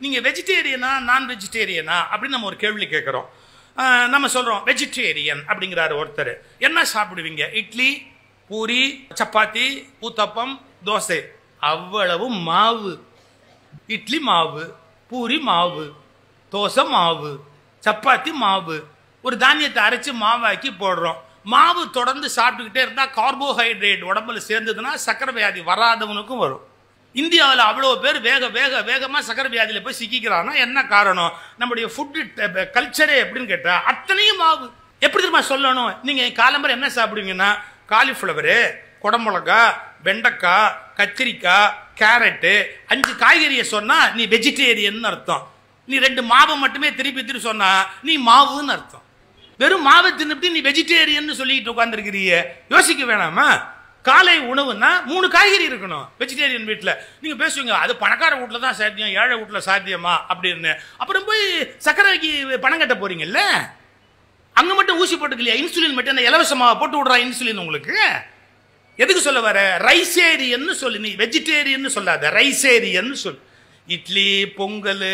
நீங்க வெஜிடேரியனா நான் வெஜிடேரியனா அப்படின்னு நம்ம ஒரு கேள்வி கேட்குறோம் நம்ம சொல்றோம் வெஜிடேரியன் அப்படிங்கிறாரு ஒருத்தர் என்ன சாப்பிடுவீங்க இட்லி பூரி சப்பாத்தி ஊத்தப்பம் தோசை அவ்வளவு மாவு இட்லி மாவு பூரி மாவு தோசை மாவு சப்பாத்தி மாவு ஒரு தானியத்தை அரைச்சு மாவாக்கி போடுறோம் மாவு தொடர்ந்து சாப்பிட்டுக்கிட்டே இருந்தா கார்போஹைட்ரேட் உடம்புல சேர்ந்ததுன்னா சக்கரை வியாதி வராதவனுக்கும் வரும் இந்தியாவில் அவ்வளோ பேர் வேக வேக வேகமாக சக்கரை வியாதியில் போய் சிக்கிக்கிறான்னா என்ன காரணம் நம்முடைய ஃபுட்டு கல்ச்சரே எப்படின்னு கேட்டால் அத்தனையும் மாவு எப்படி தெரியுமா சொல்லணும் நீங்கள் காலம்பரம் என்ன சாப்பிடுவீங்கன்னா காலிஃப்ளவரு குடமிளகா வெண்டைக்காய் கத்திரிக்காய் கேரட்டு அஞ்சு காய்கறியை சொன்னா நீ வெஜிடேரியன் அர்த்தம் நீ ரெண்டு மாவை மட்டுமே திருப்பி திருப்பி சொன்னா நீ மாவுன்னு அர்த்தம் வெறும் மாவை தின்னுட்டு நீ வெஜிடேரியன் சொல்லிட்டு உட்காந்துருக்கிறீங்க யோசிக்க வேணாமா காலை உணவுன்னா மூணு காய்கறி இருக்கணும் வெஜிடேரியன் வீட்டில் நீங்கள் பேசுவீங்க அது பணக்கார வீட்டில் தான் சாத்தியம் ஏழை வீட்டில் சாத்தியமா அப்படின்னு அப்புறம் போய் சக்கரைக்கு பணம் கட்ட போறீங்கல்ல அங்கே மட்டும் ஊசி போட்டுக்கலையா இன்சுலின் மட்டும் என்ன இலவசமாக போட்டு விடுறா இன்சுலின் உங்களுக்கு எதுக்கு சொல்ல வர ரைசேரியன் சொல்லு நீ வெஜிடேரியன் சொல்லாத ரைசேரியன் சொல் இட்லி பொங்கல்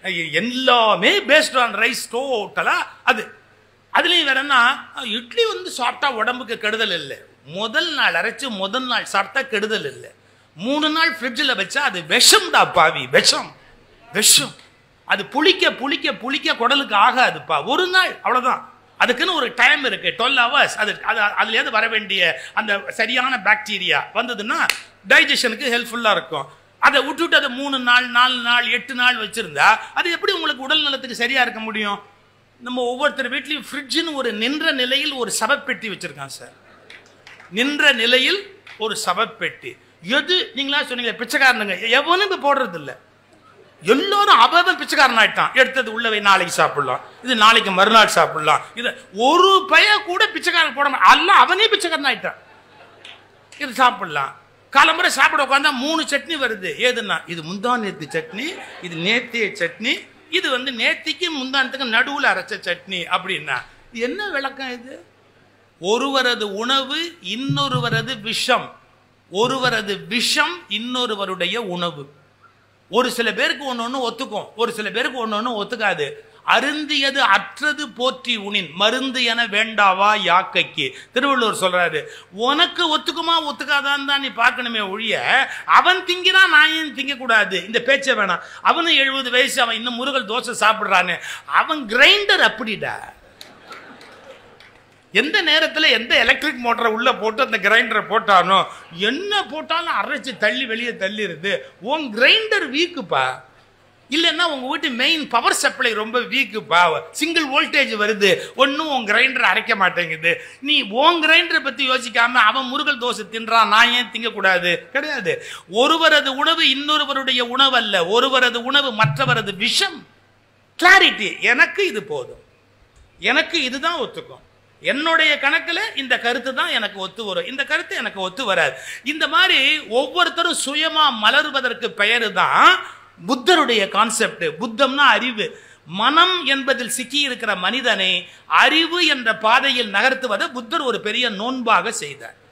எல்லாமே பேஸ்ட் ஆன் ரைஸ் டோட்டலா அது அதுலயும் வேறன்னா இட்லி வந்து சாப்பிட்டா உடம்புக்கு கெடுதல் இல்லை முதல் நாள் அரைச்சு முதல் நாள் சாப்பிட்டா கெடுதல் இல்லை மூணு நாள் ஃப்ரிட்ஜில் வச்சா அது விஷம்டா பாவி விஷம் விஷம் அது புளிக்க புளிக்க புளிக்க குடலுக்கு ஆகாதுப்பா ஒரு நாள் அவ்வளவுதான் அதுக்குன்னு ஒரு டைம் இருக்கு டுவெல் ஹவர்ஸ் அது அது அதுலேருந்து வர வேண்டிய அந்த சரியான பாக்டீரியா வந்ததுன்னா டைஜஷனுக்கு ஹெல்ப்ஃபுல்லாக இருக்கும் அதை விட்டுட்டு அதை மூணு நாள் நாலு நாள் எட்டு நாள் வச்சிருந்தா அது எப்படி உங்களுக்கு உடல் நலத்துக்கு சரியா இருக்க முடியும் நம்ம ஒவ்வொருத்தர் வீட்லையும் ஃப்ரிட்ஜுன்னு ஒரு நின்ற நிலையில் ஒரு சவப்பெட்டி வச்சிருக்கான் சார் நின்ற நிலையில் ஒரு சவப்பெட்டி எது நீங்களா சொன்னீங்க பிச்சைக்காரனுங்க எவனும் இப்போ போடுறது இல்லை எல்லாரும் அவன் பிச்சைக்காரன் ஆயிட்டான் எடுத்தது உள்ளவை நாளைக்கு சாப்பிடலாம் இது நாளைக்கு மறுநாள் சாப்பிடலாம் இது ஒரு பைய கூட பிச்சைக்காரன் போட மாட்டான் அல்ல அவனே பிச்சைக்காரன் ஆயிட்டான் இது சாப்பிடலாம் காலம்புரை சாப்பிட உட்காந்தா மூணு சட்னி வருது ஏதுன்னா இது முந்தா நேத்து சட்னி இது நேத்திய சட்னி இது வந்து நேத்திக்கு முந்தானத்துக்கு நடுவில் அரைச்ச சட்னி அப்படின்னா இது என்ன விளக்கம் இது ஒருவரது உணவு இன்னொருவரது விஷம் ஒருவரது விஷம் இன்னொருவருடைய உணவு ஒரு சில பேருக்கு ஒன்று ஒன்று ஒத்துக்கும் ஒரு சில பேருக்கு ஒன்று ஒன்று ஒத்துக்காது அருந்தியது அற்றது போற்றி உனின் மருந்து என வேண்டாவா யாக்கைக்கு திருவள்ளுவர் சொல்றாரு உனக்கு ஒத்துக்குமா ஒத்துக்காதான்னு தான் நீ பார்க்கணுமே ஒழிய அவன் திங்கிறான் நான் ஏன் திங்கக்கூடாது இந்த பேச்சை வேணாம் அவனும் எழுபது வயசு அவன் இன்னும் முருகல் தோசை சாப்பிடுறான்னு அவன் கிரைண்டர் அப்படிடா எந்த நேரத்தில் எந்த எலக்ட்ரிக் மோட்டரை உள்ள போட்டு அந்த கிரைண்டரை போட்டானோ என்ன போட்டாலும் அரைச்சு தள்ளி வெளியே தள்ளிடுது உன் கிரைண்டர் வீக்குப்பா இல்லைன்னா உங்க வீட்டு மெயின் பவர் சப்ளை ரொம்ப வீக்குப்பா சிங்கிள் வோல்டேஜ் வருது ஒன்றும் உன் கிரைண்டர் அரைக்க மாட்டேங்குது நீ உன் கிரைண்டரை பத்தி யோசிக்காம அவன் முருகல் தோசை தின்றான் நான் ஏன் திங்கக்கூடாது கிடையாது ஒருவரது உணவு இன்னொருவருடைய உணவு அல்ல ஒருவரது உணவு மற்றவரது விஷம் கிளாரிட்டி எனக்கு இது போதும் எனக்கு இதுதான் ஒத்துக்கும் என்னுடைய கணக்குல இந்த கருத்து தான் எனக்கு ஒத்து வரும் இந்த கருத்து எனக்கு ஒத்து வராது இந்த மாதிரி ஒவ்வொருத்தரும் சுயமா மலர்வதற்கு பெயரு தான் புத்தருடைய கான்செப்ட் புத்தம்னா அறிவு மனம் என்பதில் சிக்கி இருக்கிற மனிதனை அறிவு என்ற பாதையில் நகர்த்துவதை புத்தர் ஒரு பெரிய நோன்பாக செய்தார்